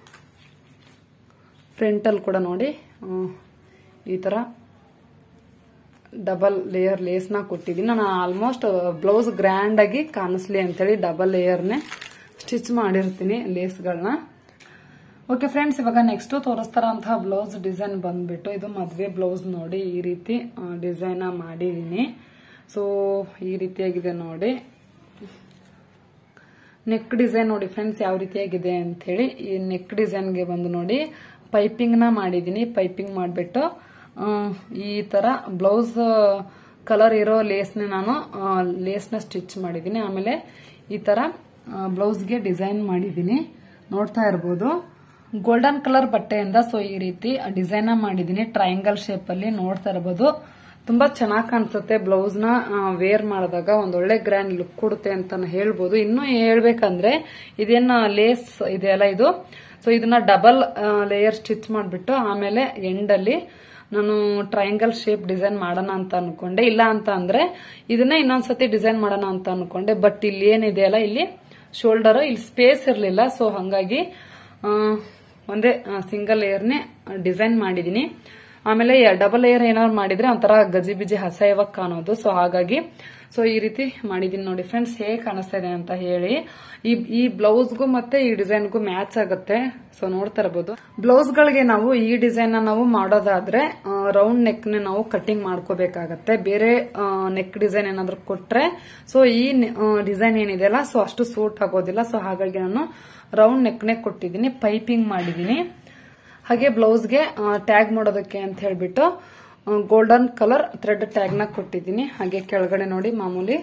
Speaker 1: ಫ್ರಂಟಲ್ ಕೂಡ ನೋಡಿ ಆ, ಈ ತರ ಡಬಲ್ ಲೇಯರ್ ಲೇಸ್ನ ಕೊಟ್ಟಿದ್ದೀನಿ ನಾನು ಆಲ್ಮೋಸ್ಟ್ ಬ್ಲೌಸ್ ಗ್ರ್ಯಾಂಡ್ ಆಗಿ ಕಾಣಿಸ್ಲಿ ಅಂತೇಳಿ ಡಬಲ್ ಲೇಯರ್ನೇ ಸ್ಟಿಚ್ ಮಾಡಿರ್ತೀನಿ ಲೇಸ್ಗಳನ್ನ ಓಕೆ ಫ್ರೆಂಡ್ಸ್ ಇವಾಗ ನೆಕ್ಸ್ಟ್ ತೋರಿಸ್ತಾರಂತಹ ಬ್ಲೌಸ್ ಡಿಸೈನ್ ಬಂದ್ಬಿಟ್ಟು ಇದು ಮದ್ವೆ ಬ್ಲೌಸ್ ನೋಡಿ ಈ ರೀತಿ ಡಿಸೈನ್ ಮಾಡಿದೀನಿ ಸೊ ಈ ರೀತಿಯಾಗಿದೆ ನೋಡಿ ನೆಕ್ ಡಿಸೈನ್ ನೋಡಿ ಫ್ರೆಂಡ್ಸ್ ಯಾವ ರೀತಿಯಾಗಿದೆ ಅಂತ ಹೇಳಿ ಈ ನೆಕ್ ಡಿಸೈನ್ಗೆ ಬಂದು ನೋಡಿ ಪೈಪಿಂಗ್ ನ ಮಾಡಿದೀನಿ ಪೈಪಿಂಗ್ ಮಾಡಿಬಿಟ್ಟು ಈ ತರ ಬ್ಲೌಸ್ ಕಲರ್ ಇರೋ ಲೇಸ್ನ ನಾನು ಲೇಸ್ನ ಸ್ಟಿಚ್ ಮಾಡಿದೀನಿ ಆಮೇಲೆ ಈ ತರ ಬ್ಲೌಸ್ಗೆ ಡಿಸೈನ್ ಮಾಡಿದೀನಿ ನೋಡ್ತಾ ಇರ್ಬೋದು ಗೋಲ್ಡನ್ ಕಲರ್ ಬಟ್ಟೆಯಿಂದ ಸೊ ಈ ರೀತಿ ಡಿಸೈನ್ ಮಾಡಿದೀನಿ ಟ್ರಯಾಂಗಲ್ ಶೇಪ್ ಅಲ್ಲಿ ನೋಡ್ತಾ ಇರ್ಬೋದು ತುಂಬಾ ಚೆನ್ನಾಗಿ ಕಾಣಿಸುತ್ತೆ ಬ್ಲೌಸ್ ನ ವೇರ್ ಮಾಡಿದಾಗ ಒಂದೊಳ್ಳೆ ಗ್ರ್ಯಾಂಡ್ ಲುಕ್ ಕೊಡುತ್ತೆ ಅಂತ ಹೇಳ್ಬೋದು ಇನ್ನು ಹೇಳ್ಬೇಕಂದ್ರೆ ಇದೇನ್ ಲೇಸ್ ಇದೆಯಲ್ಲ ಇದು ಸೊ ಇದನ್ನ ಡಬಲ್ ಲೇಯರ್ ಸ್ಟಿಚ್ ಮಾಡಿಬಿಟ್ಟು ಆಮೇಲೆ ಎಂಡ್ ಅಲ್ಲಿ ನಾನು ಟ್ರಯಾಂಗಲ್ ಶೇಪ್ ಡಿಸೈನ್ ಮಾಡೋಣ ಅಂತ ಅನ್ಕೊಂಡೆ ಇಲ್ಲ ಅಂತ ಅಂದ್ರೆ ಇದನ್ನ ಇನ್ನೊಂದ್ಸತಿ ಡಿಸೈನ್ ಮಾಡೋಣ ಅಂತ ಅನ್ಕೊಂಡೆ ಬಟ್ ಇಲ್ಲಿ ಏನಿದೆಯಲ್ಲ ಇಲ್ಲಿ ಶೋಲ್ಡರ್ ಇಲ್ಲಿ ಸ್ಪೇಸ್ ಇರಲಿಲ್ಲ ಸೊ ಹಂಗಾಗಿ ಆ, ಒಂದೇ ಸಿಂಗಲ್ ಲೇಯರ್ನೇ ಡಿಸೈನ್ ಮಾಡಿದೀನಿ ಆಮೇಲೆ ಡಬಲ್ ಲೇಯರ್ ಏನಾದ್ರು ಮಾಡಿದ್ರೆ ಒಂಥರ ಗಜಿಬಿಜಿ ಹಸಯವಾಗಿ ಕಾಣೋದು ಸೊ ಹಾಗಾಗಿ ಸೊ ಈ ರೀತಿ ಮಾಡಿದೀನಿ ನೋಡಿ ಫ್ರೆಂಡ್ಸ್ ಹೇಗೆ ಕಾಣಿಸ್ತಾ ಇದೆ ಅಂತ ಹೇಳಿ ಈ ಈ ಬ್ಲೌಸ್ಗೂ ಮತ್ತೆ ಈ ಡಿಸೈನ್ಗೂ ಮ್ಯಾಚ್ ಆಗುತ್ತೆ ಸೊ ನೋಡ್ತಾ ಇರಬಹುದು ಬ್ಲೌಸ್ ಗಳಿಗೆ ನಾವು ಈ ಡಿಸೈನ್ ನಾವು ಮಾಡೋದಾದ್ರೆ ರೌಂಡ್ ನೆಕ್ ನ ನಾವು ಕಟಿಂಗ್ ಮಾಡ್ಕೋಬೇಕಾಗತ್ತೆ ಬೇರೆ ನೆಕ್ ಡಿಸೈನ್ ಏನಾದ್ರು ಕೊಟ್ರೆ ಸೊ ಈ ಡಿಸೈನ್ ಏನಿದೆಯಲ್ಲ ಸೊ ಅಷ್ಟು ಸೂಟ್ ಆಗೋದಿಲ್ಲ ಸೊ ಹಾಗಾಗಿ ನಾನು ರೌಂಡ್ ನೆಕ್ ನೇ ಕೊಟ್ಟಿದ್ದೀನಿ ಪೈಪಿಂಗ್ ಮಾಡಿದ್ದೀನಿ ಹಾಗೆ ಬ್ಲೌಸ್ಗೆ ಟ್ಯಾಗ್ ಮಾಡೋದಕ್ಕೆ ಅಂತ ಹೇಳ್ಬಿಟ್ಟು ಗೋಲ್ಡನ್ ಕಲರ್ ಥ್ರೆಡ್ ಟ್ಯಾಗ್ನ ಕೊಟ್ಟಿದ್ದೀನಿ ಹಾಗೆ ಕೆಳಗಡೆ ನೋಡಿ ಮಾಮೂಲಿ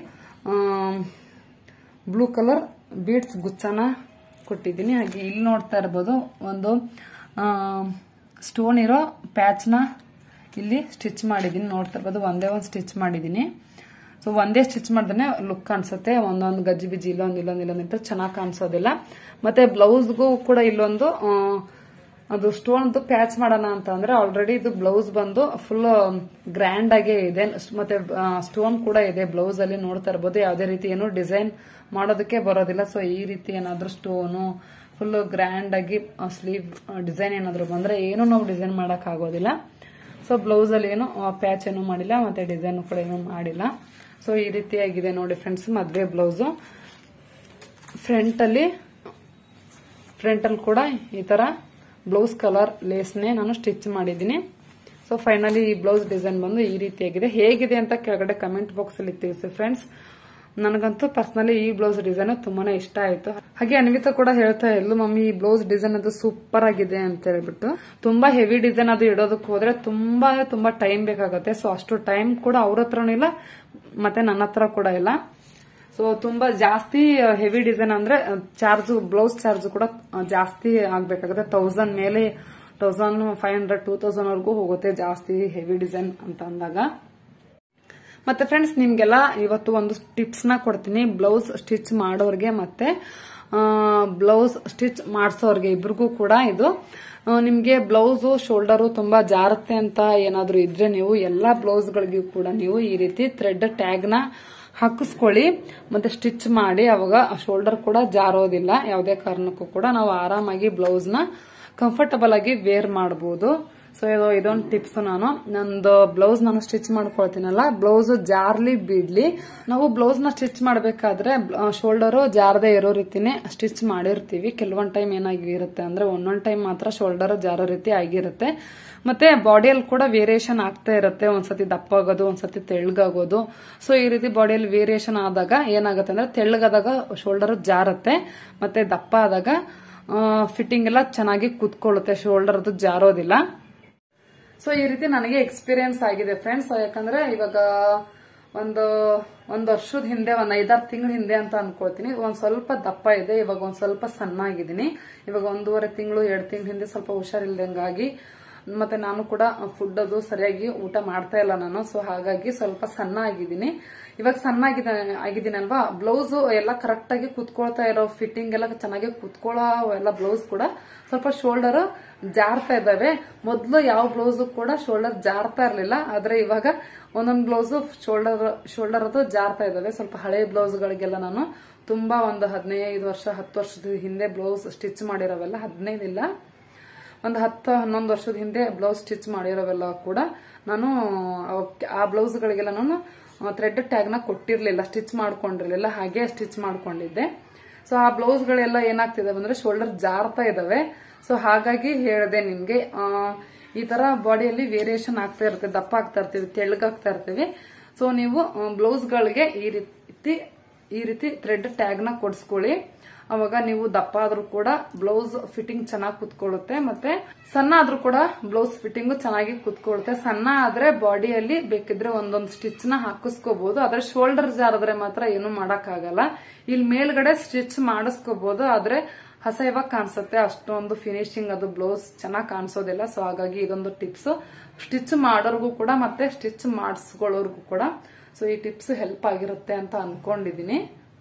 Speaker 1: ಬ್ಲೂ ಕಲರ್ ಬೀಡ್ಸ್ ಗುಚ್ಚನ ಕೊಟ್ಟಿದ್ದೀನಿ ಹಾಗೆ ಇಲ್ಲಿ ನೋಡ್ತಾ ಇರ್ಬೋದು ಒಂದು ಸ್ಟೋನ್ ಇರೋ ಪ್ಯಾಚ್ನ ಇಲ್ಲಿ ಸ್ಟಿಚ್ ಮಾಡಿದ್ದೀನಿ ನೋಡ್ತಾ ಇರ್ಬೋದು ಒಂದೇ ಒಂದು ಸ್ಟಿಚ್ ಮಾಡಿದ್ದೀನಿ ಸೊ ಒಂದೇ ಸ್ಟಿಚ್ ಮಾಡಿದ್ರೆ ಲುಕ್ ಕಾಣಿಸುತ್ತೆ ಒಂದೊಂದು ಗಜ್ಜಿ ಬಿಜ್ಜಿ ಇಲ್ಲೊಂದು ಇಲ್ಲೊಂದು ಇಲ್ಲೊಂದು ಅಂತ ಚೆನ್ನಾಗಿ ಕಾಣಿಸೋದಿಲ್ಲ ಮತ್ತೆ ಬ್ಲೌಸ್ಗೂ ಕೂಡ ಇಲ್ಲೊಂದು ಆ, ಅದು ಸ್ಟೋನ್ ಪ್ಯಾಚ್ ಮಾಡೋಣ ಅಂತ ಅಂದ್ರೆ ಆಲ್ರೆಡಿ ಇದು ಬ್ಲೌಸ್ ಬಂದು ಫುಲ್ ಗ್ರ್ಯಾಂಡ್ ಆಗೇ ಇದೆ ಮತ್ತೆ ಸ್ಟೋನ್ ಕೂಡ ಇದೆ ಬ್ಲೌಸ್ ಅಲ್ಲಿ ನೋಡ್ತಾ ಇರ್ಬೋದು ಯಾವುದೇ ರೀತಿ ಏನು ಡಿಸೈನ್ ಮಾಡೋದಕ್ಕೆ ಬರೋದಿಲ್ಲ ಸೊ ಈ ರೀತಿ ಏನಾದ್ರೂ ಸ್ಟೋನು ಫುಲ್ ಗ್ರ್ಯಾಂಡ್ ಆಗಿ ಸ್ಲೀವ್ ಡಿಸೈನ್ ಏನಾದ್ರು ಬಂದ್ರೆ ಏನು ನಾವು ಡಿಸೈನ್ ಮಾಡಕ್ ಆಗೋದಿಲ್ಲ ಸೊ ಬ್ಲೌಸ್ ಅಲ್ಲಿ ಏನು ಪ್ಯಾಚ್ ಏನು ಮಾಡಿಲ್ಲ ಮತ್ತೆ ಡಿಸೈನ್ ಕೂಡ ಏನು ಮಾಡಿಲ್ಲ ಸೊ ಈ ರೀತಿಯಾಗಿದೆ ನೋಡಿ ಫ್ರೆಂಡ್ಸ್ ಮದ್ವೆ ಬ್ಲೌಸು ಫ್ರಂಟ್ ಅಲ್ಲಿ ಫ್ರಂಟ್ ಅಲ್ಲಿ ಕೂಡ ಈ ತರ ಬ್ಲೌಸ್ ಕಲರ್ ಲೇಸ್ನೇ ನಾನು ಸ್ಟಿಚ್ ಮಾಡಿದ್ದೀನಿ ಸೊ ಫೈನಲಿ ಈ ಬ್ಲೌಸ್ ಡಿಸೈನ್ ಬಂದು ಈ ರೀತಿಯಾಗಿದೆ ಹೇಗಿದೆ ಅಂತ ಕೆಳಗಡೆ ಕಮೆಂಟ್ ಬಾಕ್ಸ್ ಅಲ್ಲಿ ತಿಳಿಸಿ ಫ್ರೆಂಡ್ಸ್ ನನಗಂತೂ ಪರ್ಸನಲಿ ಈ ಬ್ಲೌಸ್ ಡಿಸೈನ್ ತುಂಬಾನೇ ಇಷ್ಟ ಆಯ್ತು ಹಾಗೆ ಅನ್ವಿತಾ ಕೂಡ ಹೇಳ್ತಾ ಇದ್ಲು ಮಮ್ಮಿ ಈ ಬ್ಲೌಸ್ ಡಿಸೈನ್ ಅದು ಸೂಪರ್ ಆಗಿದೆ ಅಂತ ಹೇಳ್ಬಿಟ್ಟು ತುಂಬಾ ಹೆವಿ ಡಿಸೈನ್ ಅದು ಇಡೋದಕ್ಕೆ ಹೋದ್ರೆ ತುಂಬಾ ಅಂದ್ರೆ ತುಂಬಾ ಟೈಮ್ ಬೇಕಾಗುತ್ತೆ ಸೊ ಅಷ್ಟು ಟೈಮ್ ಕೂಡ ಅವ್ರ ಹತ್ರನೂ ಇಲ್ಲ ಮತ್ತೆ ನನ್ನ ಹತ್ರ ಕೂಡ ಇಲ್ಲ ಸೊ ತುಂಬಾ ಜಾಸ್ತಿ ಹೆವಿ ಡಿಸೈನ್ ಅಂದ್ರೆ ಚಾರ್ಜ್ ಬ್ಲೌಸ್ ಚಾರ್ಜ್ ಕೂಡ ಜಾಸ್ತಿ ಆಗ್ಬೇಕಾಗುತ್ತೆ ತೌಸಂಡ್ ಮೇಲೆ thousand five hundred two thousand ವರ್ಗೂ ಹೋಗುತ್ತೆ ಜಾಸ್ತಿ ಹೆವಿ ಡಿಸೈನ್ ಅಂತ ಅಂದಾಗ ಮತ್ತೆ ಫ್ರೆಂಡ್ಸ್ ನಿಮ್ಗೆಲ್ಲ ಇವತ್ತು ಒಂದು ಟಿಪ್ಸ್ ನ ಕೊಡ್ತೀನಿ ಬ್ಲೌಸ್ ಸ್ಟಿಚ್ ಮಾಡೋರ್ಗೆ ಮತ್ತೆ ಬ್ಲೌಸ್ ಸ್ಟಿಚ್ ಮಾಡಿಸೋರ್ಗೆ ಇಬ್ರಿಗೂ ಕೂಡ ಇದು ಆ, ನಿಮ್ಗೆ ಬ್ಲೌಸು ಶೋಲ್ಡರು ತುಂಬಾ ಜಾರುತ್ತೆ ಅಂತ ಏನಾದ್ರೂ ಇದ್ರೆ ನೀವು ಎಲ್ಲಾ ಬ್ಲೌಸ್ಗಳಿಗೂ ಕೂಡ ನೀವು ಈ ರೀತಿ ಥ್ರೆಡ್ ಟ್ಯಾಗ್ ನ ಹಾಕಿಸ್ಕೊಳ್ಳಿ ಮತ್ತೆ ಸ್ಟಿಚ್ ಮಾಡಿ ಅವಾಗ ಶೋಲ್ಡರ್ ಕೂಡ ಜಾರೋದಿಲ್ಲ ಯಾವುದೇ ಕಾರಣಕ್ಕೂ ಕೂಡ ನಾವು ಆರಾಮಾಗಿ ಬ್ಲೌಸ್ ನ ಕಂಫರ್ಟಬಲ್ ಆಗಿ ವೇರ್ ಮಾಡಬಹುದು ಸೊ ಇದು ಇದೊಂದು ಟಿಪ್ಸ್ ನಾನು ನಂದು ಬ್ಲೌಸ್ ನಾನು ಸ್ಟಿಚ್ ಮಾಡ್ಕೊಳ್ತೀನಲ್ಲ ಬ್ಲೌಸ್ ಜಾರ್ಲಿ ಬಿಡ್ಲಿ ನಾವು ಬ್ಲೌಸ್ ನ ಸ್ಟಿಚ್ ಮಾಡಬೇಕಾದ್ರೆ ಶೋಲ್ಡರ್ ಜಾರದೆ ಇರೋ ರೀತಿನೇ ಸ್ಟಿಚ್ ಮಾಡಿರ್ತೀವಿ ಕೆಲವೊಂದ್ ಟೈಮ್ ಏನಾಗಿರುತ್ತೆ ಅಂದ್ರೆ ಒಂದೊಂದ್ ಟೈಮ್ ಮಾತ್ರ ಶೋಲ್ಡರ್ ಜಾರೋ ರೀತಿ ಆಗಿರುತ್ತೆ ಮತ್ತೆ ಬಾಡಿಯಲ್ಲಿ ಕೂಡ ವೇರಿಯೇಷನ್ ಆಗ್ತಾ ಇರುತ್ತೆ ಒಂದ್ಸತಿ ದಪ್ಪ ಆಗೋದು ಒಂದ್ಸತಿ ತೆಳ್ಳಗಾಗೋದು ಸೊ ಈ ರೀತಿ ಬಾಡಿಯಲ್ಲಿ ವೇರಿಯೇಷನ್ ಆದಾಗ ಏನಾಗುತ್ತೆ ಅಂದ್ರೆ ತೆಳ್ಳಗಾದಾಗ ಶೋಲ್ಡರ್ ಜಾರತ್ತೆ ಮತ್ತೆ ದಪ್ಪ ಆದಾಗ ಫಿಟ್ಟಿಂಗ್ ಎಲ್ಲ ಚೆನ್ನಾಗಿ ಕುತ್ಕೊಳ್ಳುತ್ತೆ ಶೋಲ್ಡರ್ ಅದು ಜಾರೋದಿಲ್ಲ ಸೊ ಈ ರೀತಿ ನನಗೆ ಎಕ್ಸ್ಪೀರಿಯನ್ಸ್ ಆಗಿದೆ ಫ್ರೆಂಡ್ಸ್ ಯಾಕಂದ್ರೆ ಇವಾಗ ಒಂದು ಒಂದ್ ವರ್ಷದ ಹಿಂದೆ ಒಂದ್ ಐದಾರು ತಿಂಗಳ ಹಿಂದೆ ಅಂತ ಅನ್ಕೊಳ್ತೀನಿ ಒಂದ್ ಸ್ವಲ್ಪ ದಪ್ಪ ಇದೆ ಇವಾಗ ಒಂದ್ ಸ್ವಲ್ಪ ಸಣ್ಣ ಆಗಿದ್ದೀನಿ ಇವಾಗ ಒಂದೂವರೆ ತಿಂಗಳು ಎರಡು ತಿಂಗಳ ಹಿಂದೆ ಸ್ವಲ್ಪ ಹುಷಾರಿಲ್ದಂಗಾಗಿ ಮತ್ತೆ ನಾನು ಕೂಡ ಫುಡ್ ಅದು ಸರಿಯಾಗಿ ಊಟ ಮಾಡ್ತಾ ಇಲ್ಲ ನಾನು ಸೊ ಹಾಗಾಗಿ ಸ್ವಲ್ಪ ಸಣ್ಣ ಆಗಿದ್ದೀನಿ ಇವಾಗ ಸಣ್ಣ ಆಗಿದೆ ಆಗಿದ್ದೀನಲ್ವಾ ಬ್ಲೌಸ್ ಎಲ್ಲ ಕರೆಕ್ಟ್ ಆಗಿ ಕುತ್ಕೊಳ್ತಾ ಇರೋ ಫಿಟ್ಟಿಂಗ್ ಎಲ್ಲ ಚೆನ್ನಾಗಿ ಕುತ್ಕೊಳ್ಳೋ ಎಲ್ಲ ಬ್ಲೌಸ್ ಕೂಡ ಸ್ವಲ್ಪ ಶೋಲ್ಡರ್ ಜಾರ್ತಾ ಇದ್ದಾವೆ ಮೊದಲು ಯಾವ ಬ್ಲೌಸ್ ಕೂಡ ಶೋಲ್ಡರ್ ಜಾರ್ತಾ ಇರ್ಲಿಲ್ಲ ಆದ್ರೆ ಇವಾಗ ಒಂದೊಂದು ಬ್ಲೌಸ್ ಶೋಲ್ಡರ್ ಶೋಲ್ಡರ್ ಅದು ಜಾರ್ತಾ ಇದಾವೆ ಸ್ವಲ್ಪ ಹಳೆ ಬ್ಲೌಸ್ಗಳಿಗೆಲ್ಲ ನಾನು ತುಂಬಾ ಒಂದು ಹದಿನೈದು ವರ್ಷ ಹತ್ತು ವರ್ಷದ ಹಿಂದೆ ಬ್ಲೌಸ್ ಸ್ಟಿಚ್ ಮಾಡಿರೋವೆಲ್ಲ ಹದಿನೈದಿಲ್ಲ ಒಂದು ಹತ್ತು ಹನ್ನೊಂದು ವರ್ಷದ ಹಿಂದೆ ಬ್ಲೌಸ್ ಸ್ಟಿಚ್ ಮಾಡಿರೋವೆಲ್ಲ ಕೂಡ ನಾನು ಅವಕ್ಕೆ- ಆ ಬ್ಲೌಸ್ಗಳಿಗೆಲ್ಲ ನಾನು ಥ್ರೆಡ್ ಟ್ಯಾಗ್ನ ಕೊಟ್ಟಿರ್ಲಿಲ್ಲ ಸ್ಟಿಚ್ ಮಾಡ್ಕೊಂಡಿರ್ಲಿಲ್ಲ ಹಾಗೆ ಸ್ಟಿಚ್ ಮಾಡ್ಕೊಂಡಿದ್ದೆ ಸೊ ಆ ಬ್ಲೌಸ್ಗಳೆಲ್ಲ ಏನಾಗ್ತಿದಾವೆ ಅಂದ್ರೆ ಶೋಲ್ಡರ್ ಜಾರ್ತಾ ಇದಾವೆ ಸೊ ಹಾಗಾಗಿ ಹೇಳಿದೆ ನಿಮ್ಗೆ ಆ, ಈ ತರ ಬಾಡಿಯಲ್ಲಿ ವೇರಿಯೇಷನ್ ಆಗ್ತಾ ಇರುತ್ತೆ ದಪ್ಪ ಆಗ್ತಾ ಇರ್ತೀವಿ ತೆಳ್ಳಗಾಗ್ತಾ ಇರ್ತೀವಿ ಸೊ ನೀವು ಬ್ಲೌಸ್ಗಳಿಗೆ ಈ ರೀತಿ ಈ ರೀತಿ ಥ್ರೆಡ್ ಟ್ಯಾಗ್ನ ಕೊಡಿಸ್ಕೊಳ್ಳಿ ಅವಾಗ ನೀವು ದಪ್ಪ ಆದ್ರೂ ಕೂಡ ಬ್ಲೌಸ್ ಫಿಟ್ಟಿಂಗ್ ಚೆನ್ನಾಗಿ ಕುತ್ಕೊಳ್ಳುತ್ತೆ ಮತ್ತೆ ಸಣ್ಣ ಆದ್ರೂ ಕೂಡ ಬ್ಲೌಸ್ ಫಿಟ್ಟಿಂಗ್ ಚೆನ್ನಾಗಿ ಕುತ್ಕೊಳ್ಳುತ್ತೆ ಸಣ್ಣ ಆದ್ರೆ ಬಾಡಿಯಲ್ಲಿ ಬೇಕಿದ್ರೆ ಒಂದೊಂದು ಸ್ಟಿಚ್ ನ ಹಾಕಿಸ್ಕೋಬಹುದು ಆದ್ರೆ ಶೋಲ್ಡರ್ ಜಾರದ್ರೆ ಮಾತ್ರ ಏನು ಮಾಡಕ್ಕಾಗಲ್ಲ ಇಲ್ಲಿ ಮೇಲ್ಗಡೆ ಸ್ಟಿಚ್ ಮಾಡಿಸ್ಕೋಬಹುದು ಆದ್ರೆ ಹಸೆಯವಾಗಿ ಕಾಣಿಸುತ್ತೆ ಅಷ್ಟೊಂದು ಫಿನಿಶಿಂಗ್ ಅದು ಬ್ಲೌಸ್ ಚೆನ್ನಾಗಿ ಕಾಣಿಸೋದಿಲ್ಲ ಸೊ ಹಾಗಾಗಿ ಇದೊಂದು ಟಿಪ್ಸ್ ಸ್ಟಿಚ್ ಮಾಡೋರ್ಗೂ ಕೂಡ ಮತ್ತೆ ಸ್ಟಿಚ್ ಮಾಡಿಸ್ಕೊಳ್ಳೋರ್ಗೂ ಕೂಡ ಸೊ ಈ ಟಿಪ್ಸ್ ಹೆಲ್ಪ್ ಆಗಿರುತ್ತೆ ಅಂತ ಅನ್ಕೊಂಡಿದೀನಿ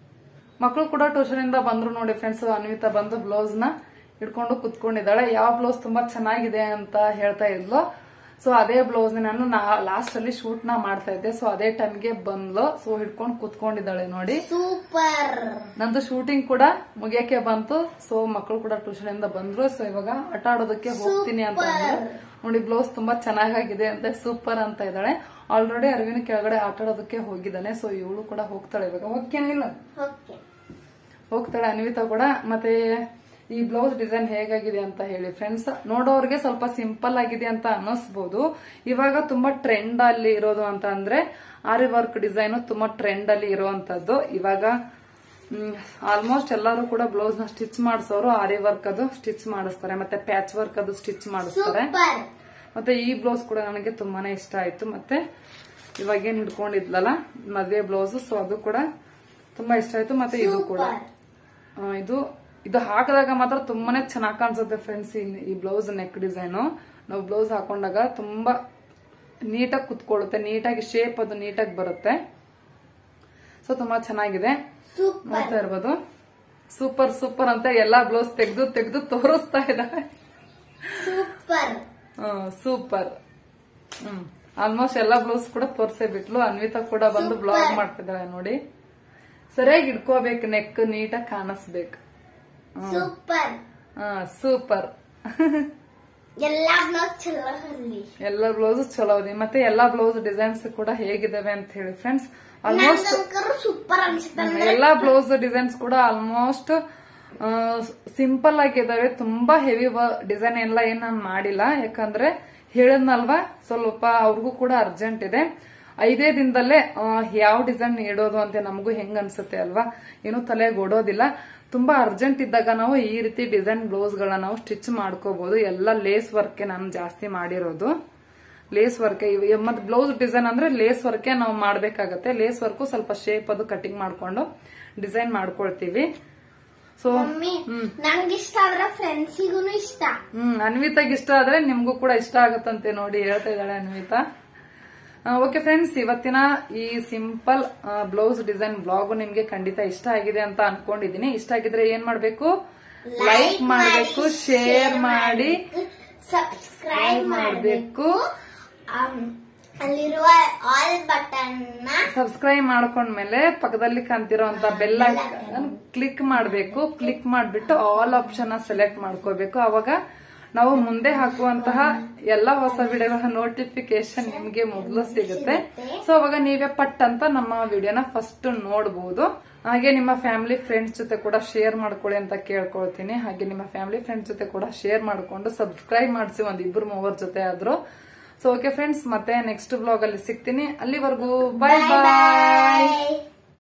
Speaker 1: ಮಕ್ಕಳು ಕೂಡ ಟ್ಯೂಷನ್ ಇಂದ ಬಂದ್ರು ನೋಡಿ ಫ್ರೆಂಡ್ಸ್ ಅನ್ವಿತಾ ಬಂದು ಬ್ಲೌಸ್ ನ ಹಿಡ್ಕೊಂಡು ಕುತ್ಕೊಂಡಿದ್ದಾಳೆ ಯಾವ ಬ್ಲೌಸ್ ತುಂಬಾ ಚೆನ್ನಾಗಿದೆ ಅಂತ ಹೇಳ್ತಾ ಇದ್ಲು ಸೊ ಅದೇ ಬ್ಲೌಸ್ ನಾನು ಲಾಸ್ಟ್ ಅಲ್ಲಿ ಶೂಟ್ ನ ಮಾಡ್ತಾ ಇದ್ದೆ ಸೊ ಅದೇ ಟೈಮ್ಗೆ ಬಂದ್ಲು ಸೊ ಹಿಡ್ಕೊಂಡು ಕುತ್ಕೊಂಡಿದ್ದಾಳೆ ನೋಡಿ
Speaker 2: ಸೂಪರ್
Speaker 1: ನಂದು ಶೂಟಿಂಗ್ ಕೂಡ ಮುಗಿಯಕ್ಕೆ ಬಂತು ಸೊ ಮಕ್ಕಳು ಕೂಡ ಟ್ಯೂಷನ್ ಇಂದ ಬಂದ್ರು ಸೊ ಇವಾಗ ಆಟ ಆಡೋದಕ್ಕೆ ಹೋಗ್ತೀನಿ ಅಂತ ಅಂದ್ರು. ನೋಡಿ ಬ್ಲೌಸ್ ತುಂಬಾ ಚೆನ್ನಾಗಿದೆ ಅಂತ ಸೂಪರ್ ಅಂತ ಇದ್ದಾಳೆ ಆಲ್ರೆಡಿ ಅರವಿನ ಕೆಳಗಡೆ ಆಟ ಆಡೋದಕ್ಕೆ ಹೋಗಿದ್ದಾನೆ ಸೊ ಇವಳು ಕೂಡ ಹೋಗ್ತಾಳೆ ಇವಾಗ ಹೋಗ್ತೇನಿಲ್ಲ
Speaker 2: ಓಕೆ
Speaker 1: ಹೋಗ್ತಾಳೆ ಅನ್ವಿತಾ ಕೂಡ ಮತ್ತೆ ಈ ಬ್ಲೌಸ್ ಡಿಸೈನ್ ಹೇಗಾಗಿದೆ ಅಂತ ಹೇಳಿ ಫ್ರೆಂಡ್ಸ್ ನೋಡೋರ್ಗೆ ಸ್ವಲ್ಪ ಸಿಂಪಲ್ ಆಗಿದೆ ಅಂತ ಅನ್ನಿಸ್ಬೋದು ಇವಾಗ ತುಂಬಾ ಟ್ರೆಂಡ್ ಅಲ್ಲಿ ಇರೋದು ಅಂತ ಅಂದ್ರೆ ಆರಿ ವರ್ಕ್ ಡಿಸೈನ್ ತುಂಬಾ ಟ್ರೆಂಡ್ ಅಲ್ಲಿ ಇರುವಂತದ್ದು ಇವಾಗ ಆಲ್ಮೋಸ್ಟ್ ಎಲ್ಲರೂ ಕೂಡ ಬ್ಲೌಸ್ ನ ಸ್ಟಿಚ್ ಮಾಡಿಸೋರು ಆರಿ ವರ್ಕ್ ಅದು ಸ್ಟಿಚ್ ಮಾಡಿಸ್ತಾರೆ ಮತ್ತೆ ಪ್ಯಾಚ್ ವರ್ಕ್ ಅದು ಸ್ಟಿಚ್ ಮಾಡಿಸ್ತಾರೆ
Speaker 2: ಸೂಪರ್
Speaker 1: ಮತ್ತೆ ಈ ಬ್ಲೌಸ್ ಕೂಡ ನನಗೆ ತುಂಬಾನೇ ಇಷ್ಟ ಆಯ್ತು ಮತ್ತೆ ಇವಾಗ ಏನ್ ಹಿಡ್ಕೊಂಡಿದ್ಲಲ್ಲ ಮದ್ವೆ ಬ್ಲೌಸ್ ಸೊ ಅದು ಕೂಡ ತುಂಬಾ ಇಷ್ಟ ಆಯ್ತು ಮತ್ತೆ ಇದು ಕೂಡ ಆ, ಇದು ಇದು ಹಾಕಿದಾಗ ಮಾತ್ರ ತುಂಬಾನೇ ಚೆನ್ನಾಗಿ ಕಾಣಿಸುತ್ತೆ ಫ್ರೆಂಡ್ಸ್ ಈ ಬ್ಲೌಸ್ ನೆಕ್ ಡಿಸೈನ್ ನಾವು ಬ್ಲೌಸ್ ಹಾಕೊಂಡಾಗ ತುಂಬಾ ನೀಟಾಗಿ ಕುತ್ಕೊಳ್ಳುತ್ತೆ ನೀಟಾಗಿ ಶೇಪ್ ಅದು ನೀಟಾಗಿ ಬರುತ್ತೆ ಸೊ ತುಂಬಾ ಚೆನ್ನಾಗಿದೆ
Speaker 2: ಸೂಪರ್
Speaker 1: ನೋಡ್ತಾ ಇರ್ಬೋದು ಸೂಪರ್ ಸೂಪರ್ ಅಂತ ಎಲ್ಲಾ ಬ್ಲೌಸ್ ತೆಗೆದು ತೆಗೆದು ತೋರಿಸ್ತಾ ಇದ್ದಾರೆ
Speaker 2: ಸೂಪರ್
Speaker 1: ಸೂಪರ್ ಹ್ಮ್ ಆಲ್ಮೋಸ್ಟ್ ಎಲ್ಲಾ ಬ್ಲೌಸ್ ಕೂಡ ತೋರ್ಸೇ ಬಿಟ್ಲು ಅನ್ವಿತಾ ಕೂಡ ಬಂದು ಬ್ಲಾಗ್ ಮಾಡ್ತಿದ್ದಾಳೆ ನೋಡಿ ಸರಿಯಾಗಿ ಇಟ್ಕೋಬೇಕು ನೆಕ್ ನೀಟಾಗಿ ಕಾಣಿಸ್ಬೇಕು
Speaker 2: ಸೂಪರ್
Speaker 1: ಸೂಪರ್
Speaker 2: ಎಲ್ಲಾ ಬ್ಲೌಸ್ ಚಲೋ ಇರ್ಲಿ
Speaker 1: ಎಲ್ಲ ಬ್ಲೌಸ್ ಚಲೋ ಇದೆ ಮತ್ತೆ ಎಲ್ಲಾ ಬ್ಲೌಸ್ ಡಿಸೈನ್ಸ್ ಕೂಡ ಹೇಗಿದಾವೆ ಅಂತ ಹೇಳಿ ಫ್ರೆಂಡ್ಸ್ ಆಲ್ಮೋಸ್ಟ್
Speaker 2: ನಂಗಂಕರು ಸೂಪರ್ ಅನ್ಸುತ್ತೆ
Speaker 1: ಎಲ್ಲಾ ಬ್ಲೌಸ್ ಡಿಸೈನ್ಸ್ ಕೂಡ ಆಲ್ಮೋಸ್ಟ್ ಸಿಂಪಲ್ ಆಗಿದಾವೆ ತುಂಬಾ ಹೆವಿ ಡಿಸೈನ್ ಎಲ್ಲ ಏನ್ ನಾನು ಮಾಡಿಲ್ಲ ಯಾಕಂದ್ರೆ ಹೇಳಿದ್ನಲ್ವಾ ಸ್ವಲ್ಪ ಅವ್ರಿಗೂ ಕೂಡ ಅರ್ಜೆಂಟ್ ಇದೆ ಐದೇ ದಿನದಲ್ಲೇ ಆ, ಯಾವ ಡಿಸೈನ್ ಇಡೋದು ಅಂತ ನಮಗೂ ಹೆಂಗ್ ಅನ್ಸುತ್ತೆ ಅಲ್ವಾ ಏನು ತಲೆಗೆ ಓಡೋದಿಲ್ಲ ತುಂಬಾ ಅರ್ಜೆಂಟ್ ಇದ್ದಾಗ ನಾವು ಈ ರೀತಿ ಡಿಸೈನ್ ಬ್ಲೌಸ್ ಗಳನ್ನ ನಾವು ಸ್ಟಿಚ್ ಮಾಡ್ಕೋಬಹುದು ಎಲ್ಲ ಲೇಸ್ ವರ್ಕ್ ನಾನು ಜಾಸ್ತಿ ಮಾಡಿರೋದು ಲೇಸ್ ವರ್ಕ್ ಮತ್ತೆ ಬ್ಲೌಸ್ ಡಿಸೈನ್ ಅಂದ್ರೆ ಲೇಸ್ ವರ್ಕೆ ನಾವು ಮಾಡ್ಬೇಕಾಗತ್ತೆ ಲೇಸ್ ವರ್ಕು ಸ್ವಲ್ಪ ಶೇಪ್ ಅದು ಕಟಿಂಗ್ ಮಾಡ್ಕೊಂಡು ಡಿಸೈನ್ ಮಾಡ್ಕೊಳ್ತೀವಿ ಸೊ
Speaker 2: ಮಮ್ಮಿ ನಂಗೆ ಇಷ್ಟ ಆದ್ರೆ ಫ್ರೆಂಡ್ಸಿಗೂ ಇಷ್ಟ
Speaker 1: ಹ್ಮ್ ಅನ್ವಿತಾಗ್ ಇಷ್ಟ ಆದ್ರೆ ನಿಮ್ಗೂ ಕೂಡ ಇಷ್ಟ ಆಗುತ್ತಂತೆ ನೋಡಿ ಹೇಳ್ತಾ ಇದ್ದಾಳೆ ಅನ್ವಿತಾ ಓಕೆ ಫ್ರೆಂಡ್ಸ್ ಇವತ್ತಿನ ಈ ಸಿಂಪಲ್ ಬ್ಲೌಸ್ ಡಿಸೈನ್ ಬ್ಲಾಗ್ ನಿಮ್ಗೆ ಖಂಡಿತ ಇಷ್ಟ ಆಗಿದೆ ಅಂತ ಅನ್ಕೊಂಡಿದೀನಿ ಇಷ್ಟ ಆಗಿದ್ರೆ ಏನ್ ಮಾಡ್ಬೇಕು ಲೈಕ್ ಮಾಡಬೇಕು ಶೇರ್ ಮಾಡಿ
Speaker 2: ಸಬ್ಸ್ಕ್ರೈಬ್ ಮಾಡಬೇಕು ಅಲ್ಲಿರುವ ಆಲ್ ಬಟನ್ ನ
Speaker 1: ಸಬ್ಸ್ಕ್ರೈಬ್ ಮಾಡ್ಕೊಂಡ್ಮೇಲೆ ಪಕ್ಕದಲ್ಲಿ ಕಾಣ್ತಿರೋಂತ ಬೆಲ್ ಕ್ಲಿಕ್ ಮಾಡಬೇಕು ಕ್ಲಿಕ್ ಮಾಡ್ಬಿಟ್ಟು ಆಲ್ ಆಪ್ಷನ್ ಸೆಲೆಕ್ಟ್ ಮಾಡ್ಕೋಬೇಕು ಅವಾಗ ನಾವು ಮುಂದೆ ಹಾಕುವಂತಹ ಎಲ್ಲ ಹೊಸ ವಿಡಿಯೋಗಳ ನೋಟಿಫಿಕೇಶನ್ ನಿಮ್ಗೆ ಮೊದಲು ಸಿಗುತ್ತೆ ಸೊ ಅವಾಗ ನೀವೇ ಪಟ್ ಅಂತ ನಮ್ಮ ವಿಡಿಯೋನ ಫಸ್ಟ್ ನೋಡಬಹುದು ಹಾಗೆ ನಿಮ್ಮ ಫ್ಯಾಮಿಲಿ ಫ್ರೆಂಡ್ಸ್ ಜೊತೆ ಕೂಡ ಶೇರ್ ಮಾಡ್ಕೊಳ್ಳಿ ಅಂತ ಕೇಳ್ಕೊಳ್ತೀನಿ ಹಾಗೆ ನಿಮ್ಮ ಫ್ಯಾಮಿಲಿ ಫ್ರೆಂಡ್ಸ್ ಜೊತೆ ಕೂಡ ಶೇರ್ ಮಾಡ್ಕೊಂಡು ಸಬ್ಸ್ಕ್ರೈಬ್ ಮಾಡಿಸಿ ಒಂದ್ ಇಬ್ರು ಮೂವರ್ ಜೊತೆ ಆದ್ರೂ ಸೊ ಓಕೆ ಫ್ರೆಂಡ್ಸ್ ಮತ್ತೆ ನೆಕ್ಸ್ಟ್ ಬ್ಲಾಗ್ ಅಲ್ಲಿ ಸಿಗ್ತೀನಿ ಅಲ್ಲಿವರೆಗೂ ಬಾಯ್ ಬಾಯ್